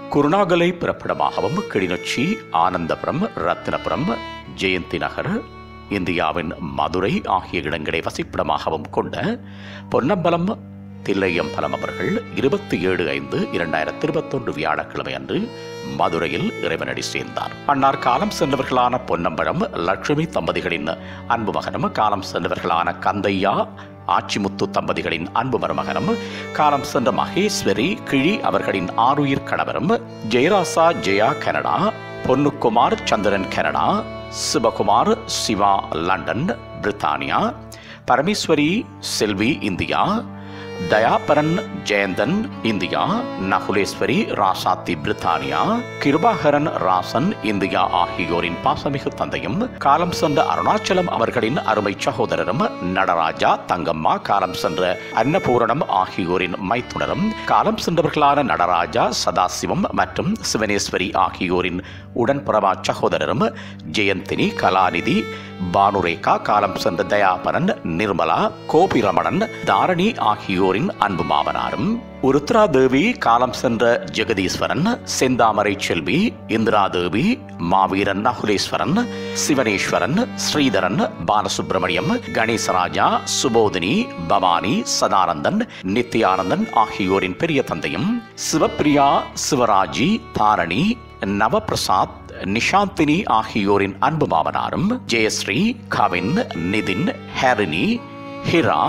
குருணாகலை பிறப்பிடமாகவும் கிளிநொச்சி ஆனந்தபுரம் ரத்தினபுரம் ஜெயந்தி நகர் இந்தியாவின் மதுரை ஆகிய இடங்களை வசிப்பிடமாகவும் கொண்ட பொன்னம்பலம் தில்லையம்பலம் அவர்கள் இருபத்தி ஏழு ஐந்து இரண்டாயிரத்தி இருபத்தொன்று வியாழக்கிழமை அன்று மதுரையில் இறைவனடி சேர்ந்தார் அன்னார் காலம் சென்றவர்களான பொன்னம்பலம் லட்சுமி தம்பதிகளின் அன்பு மகனும் காலம் சென்றவர்களான கந்தையா ஆச்சிமுத்து தம்பதிகளின் அன்பு மருமகனும் காலம் சென்ற மகேஸ்வரி கிழி அவர்களின் ஆருயிர் கணவரும் Jeyarasa Jeya Canada Ponnukkumar Chandran Canada Sivakumar Siva London பிரித்தானியா பரமேஸ்வரி செல்வி இந்தியா தயாபரன் ஜெயந்தன் இந்தியா நகுலேஸ்வரி ராசாத்தி பிரித்தானியா கிருபாகரன் ராசன் இந்தியா ஆகியோரின் பாசமிகு தந்தையும் காலம் சென்ற அருணாச்சலம் அவர்களின் அருமை சகோதரரும் நடராஜா தங்கம்மா காலம் சென்ற அன்னபூரணம் ஆகியோரின் மைத்துனரும் காலம் சென்றவர்களான நடராஜா சதாசிவம் மற்றும் சிவனேஸ்வரி ஆகியோரின் உடன்புறவா சகோதரரும் ஜெயந்தினி கலாநிதி பானுரேகா காலம் சென்ற தயாபரன் நிர்மலா கோபிரமணன் தாரணி ஆகியோரின் அன்பு மாமனாரும் உருத்ரா தேவி காலம் சென்ற ஜெகதீஸ்வரன் செந்தாமரை செல்வி இந்திரா தேவி மாவீரன் நகுலேஸ்வரன் சிவனேஸ்வரன் ஸ்ரீதரன் பாலசுப்பிரமணியம் கணேசராஜா சுபோதினி பவானி சதானந்தன் நித்யானந்தன் ஆகியோரின் பெரிய தந்தையும் சிவப்பிரியா சிவராஜி தாரணி நவபிரசாத் நிஷாந்தினி ஆகியோரின் அன்பு மாமனாரும் ஜெயஸ்ரீ கவின் நிதின் ஹரிணி ஹிரா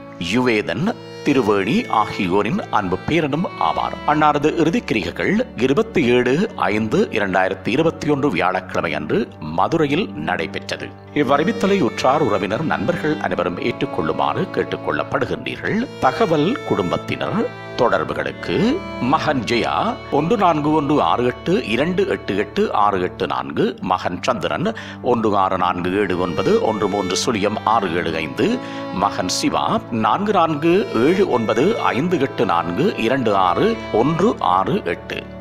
யுவேதன் திருவேணி ஆகியோரின் அன்பு பேரனும் ஆவார் அன்னாரது இறுதிக்கிரிகைகள் இருபத்தி ஏழு ஐந்து இரண்டாயிரத்தி இருபத்தி ஒன்று வியாழக்கிழமை அன்று மதுரையில் நடைபெற்றது இவ்வறிவித்தலை உற்றார் உறவினர் நண்பர்கள் அனைவரும் ஏற்றுக்கொள்ளுமாறு கேட்டுக்கொள்ளப்படுகின்றீர்கள் தகவல் குடும்பத்தினர் தொடர்புகளுக்கு மகன் ஜெயா ஒன்று நான்கு ஒன்று ஆறு எட்டு இரண்டு எட்டு எட்டு ஆறு எட்டு நான்கு மகன் சந்திரன் ஒன்று ஆறு நான்கு ஏழு ஒன்பது ஒன்று மூன்று சுழியம் ஆறு ஏழு ஐந்து மகன் சிவா நான்கு நான்கு ஏழு ஒன்பது ஐந்து எட்டு நான்கு இரண்டு ஆறு ஒன்று ஆறு எட்டு